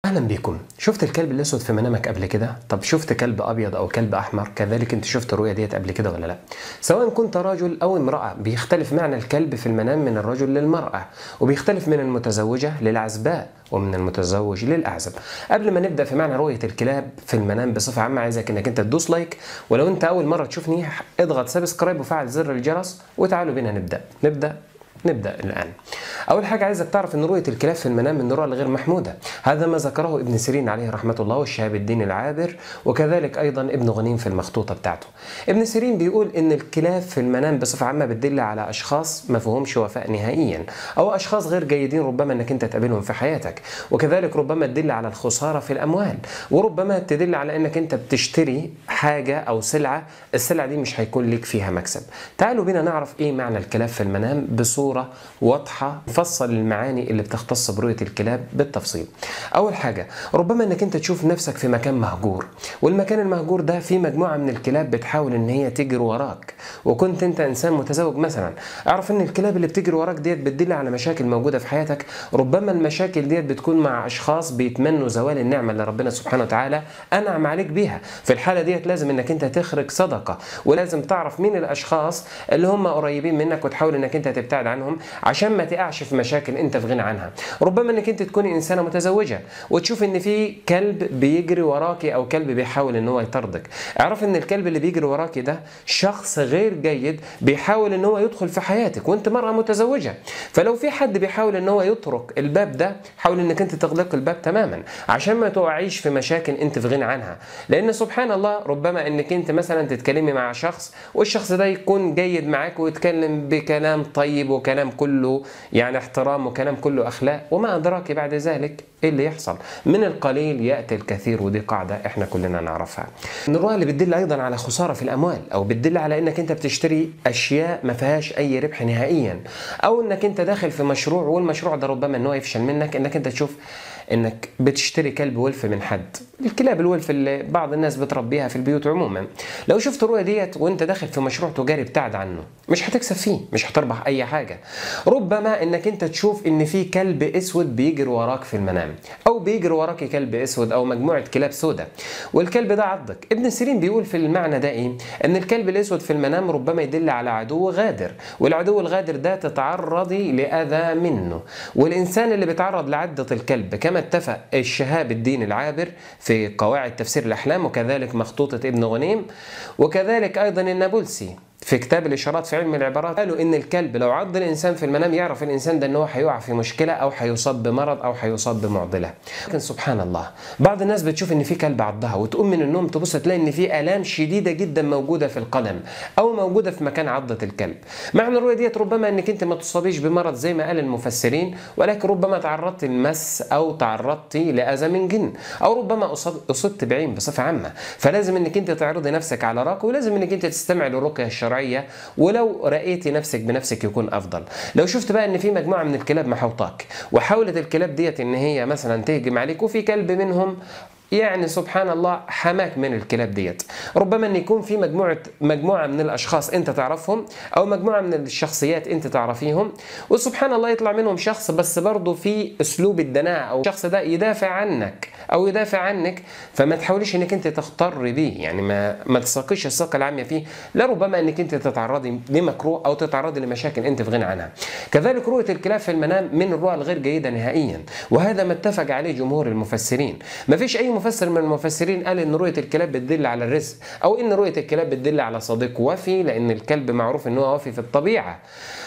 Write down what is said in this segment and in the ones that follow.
اهلا بيكم شفت الكلب الاسود في منامك قبل كده طب شفت كلب ابيض او كلب احمر كذلك انت شفت الرؤيه ديت قبل كده ولا لا سواء كنت رجل او امراه بيختلف معنى الكلب في المنام من الرجل للمراه وبيختلف من المتزوجه للعزباء ومن المتزوج للاعزب قبل ما نبدا في معنى رؤيه الكلاب في المنام بصفه عامه عايزك انك انت تدوس لايك ولو انت اول مره تشوفني اضغط سبسكرايب وفعل زر الجرس وتعالوا بينا نبدا نبدا نبدا الان اول حاجه عايزك تعرف ان رؤيه الكلاب في المنام من الرؤى الغير محموده هذا ما ذكره ابن سيرين عليه رحمه الله والشهاب الدين العابر وكذلك ايضا ابن غنيم في المخطوطه بتاعته ابن سيرين بيقول ان الكلاب في المنام بصفه عامه بتدل على اشخاص ما فيهمش وفاء نهائيا او اشخاص غير جيدين ربما انك انت تقابلهم في حياتك وكذلك ربما تدل على الخساره في الاموال وربما تدل على انك انت بتشتري حاجه او سلعه السلعه دي مش هيكون ليك فيها مكسب تعالوا بينا نعرف ايه معنى الكلاب في المنام بصوره واضحه نفصل المعاني اللي بتختص برؤيه الكلاب بالتفصيل اول حاجه ربما انك انت تشوف نفسك في مكان مهجور والمكان المهجور ده فيه مجموعه من الكلاب بتحاول ان هي تجري وراك وكنت انت انسان متزوج مثلا اعرف ان الكلاب اللي بتجري وراك ديت بتدل على مشاكل موجوده في حياتك ربما المشاكل ديت بتكون مع اشخاص بيتمنوا زوال النعمه اللي ربنا سبحانه وتعالى انعم عليك بيها في الحاله ديت لازم انك انت تخرج صدقه ولازم تعرف مين الاشخاص اللي هم قريبين منك وتحاول انك انت تبتعد عنهم عشان ما تقعش في مشاكل انت في غنى عنها ربما انك انت تكوني انسانه متزوجه وتشوف ان في كلب بيجري وراكي او كلب بيحاول ان هو يطردك اعرف ان الكلب اللي بيجري وراكي ده شخص غير جيد بيحاول ان هو يدخل في حياتك وانت مره متزوجه فلو في حد بيحاول ان هو يطرق الباب ده حاول انك انت تغلق الباب تماما عشان ما تقعيش في مشاكل انت في غنى عنها لان سبحان الله ربما انك انت مثلا تتكلمي مع شخص والشخص ده يكون جيد معاك ويتكلم بكلام طيب وكلام كله يعني احترام وكلام كله اخلاق وما ادراك بعد ذلك ايه اللي يحصل من القليل ياتي الكثير ودي قاعده احنا كلنا نعرفها من الرؤى اللي بتدل ايضا على خساره في الاموال او بتدل على انك انت بتشتري اشياء ما فيهاش اي ربح نهائيا او انك انت داخل في مشروع والمشروع ده ربما ان هو يفشل منك انك انت تشوف انك بتشتري كلب ولف من حد الكلاب الولف اللي بعض الناس بتربيها في البيوت عموما لو شفت الرؤيه ديت وانت داخل في مشروع تجاري ابتعد عنه مش هتكسب فيه مش هتربح اي حاجه ربما انك انت تشوف ان في كلب اسود بيجري وراك في المنام او بيجري وراك كلب اسود او مجموعه كلاب سوداء والكلب ده عضك ابن سيرين بيقول في المعنى ده ايه ان الكلب الاسود في المنام ربما يدل على عدو غادر والعدو الغادر ده تتعرضي لاذى منه والانسان اللي بيتعرض لعده الكلب كما اتفق الشهاب الدين العابر في قواعد تفسير الأحلام وكذلك مخطوطة ابن غنيم وكذلك أيضا النابلسي في كتاب الاشارات في علم العبارات قالوا ان الكلب لو عض الانسان في المنام يعرف الانسان ده ان هو هيقع في مشكله او هيصاب بمرض او هيصاب بمعضله لكن سبحان الله بعض الناس بتشوف ان في كلب عضها وتقوم من النوم تبص تلاقي ان في الام شديده جدا موجوده في القدم او موجوده في مكان عضه الكلب معنى الرؤيه ديت ربما انك انت ما تصابيش بمرض زي ما قال المفسرين ولكن ربما تعرضت للمس او تعرضت لاذى من جن او ربما اصبت بعين بصفه عامه فلازم انك انت تعرضي نفسك على راقي ولازم انك انت تستمع للرقيه الشرعيه الشرعيه ولو رأيتي نفسك بنفسك يكون افضل لو شفت بقى ان في مجموعه من الكلاب محوطاك وحاولت الكلاب ديت ان هي مثلا تهجم عليك وفي كلب منهم يعني سبحان الله حماك من الكلاب ديت ربما ان يكون في مجموعه مجموعه من الاشخاص انت تعرفهم او مجموعه من الشخصيات انت تعرفيهم وسبحان الله يطلع منهم شخص بس برضه في اسلوب الدناءه او الشخص ده يدافع عنك او يدافع عنك فما تحاوليش انك انت تختر بيه يعني ما ما تساقيش الثقه العامه فيه لربما انك انت تتعرضي لمكروه او تتعرضي لمشاكل انت في غنى عنها كذلك رؤيه الكلاب في المنام من الرؤى الغير جيده نهائيا وهذا ما اتفق عليه جمهور المفسرين ما فيش اي مفسر من المفسرين قال ان رؤيه الكلاب بتدل على الرزق او ان رؤيه الكلاب بتدل على صديق وفي لان الكلب معروف ان هو وفي في الطبيعه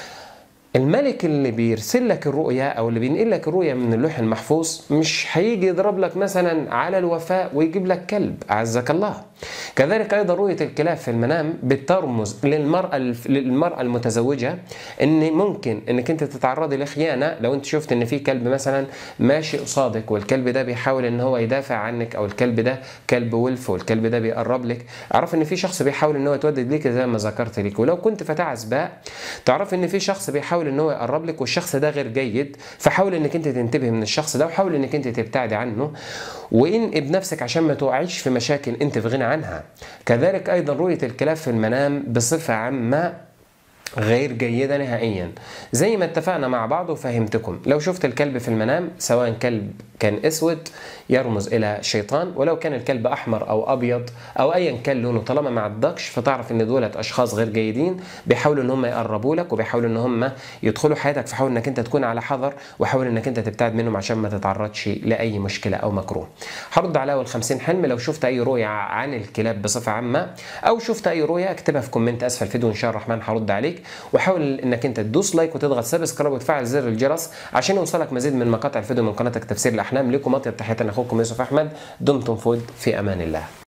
الملك اللي بيرسل لك الرؤية أو اللي بينقل لك الرؤية من اللوح المحفوظ مش هيجي يضرب لك مثلا على الوفاء ويجيب لك كلب أعزك الله كذلك أيضا رؤية الكلاب في المنام بترمز للمرأة للمرأة المتزوجة إن ممكن إنك أنت تتعرضي لخيانة لو أنت شفت إن في كلب مثلا ماشي قصادك والكلب ده بيحاول إن هو يدافع عنك أو الكلب ده كلب ولف والكلب ده بيقرب لك اعرف إن في شخص بيحاول إن هو يتودد ليك زي ما ذكرت لك ولو كنت فتاة عزباء تعرف إن في شخص بيحاول ان هو يقرب لك والشخص ده غير جيد فحاول انك انت تنتبه من الشخص ده وحاول انك انت تبتعدي عنه وانقي بنفسك عشان ما تقعيش في مشاكل انت في غنى عنها كذلك ايضا رؤيه الكلاب في المنام بصفه عامه غير جيدة نهائيا زي ما اتفقنا مع بعض وفهمتكم لو شفت الكلب في المنام سواء كلب كان اسود يرمز الى شيطان ولو كان الكلب احمر او ابيض او ايا كان لونه طالما ما عدكش فتعرف ان دولت اشخاص غير جيدين بيحاولوا ان هم يقربوا لك وبيحاولوا ان هم يدخلوا حياتك فحاول انك انت تكون على حذر وحاول انك انت تبتعد منهم عشان ما تتعرضش لاي مشكله او مكروه هرد على اول 50 حلم لو شفت اي رؤيه عن الكلاب بصفه عامه او شفت اي رؤيه اكتبها في كومنت اسفل الفيديو ان شاء الله الرحمن هرد عليك وحاول انك انت تدوس لايك وتضغط سبسكرايب وتفعل زر الجرس عشان يوصلك مزيد من مقاطع الفيديو من قناتك تفسير الاحلام لكم اطيب تحياتي اخوكم يوسف احمد دمتم فود في امان الله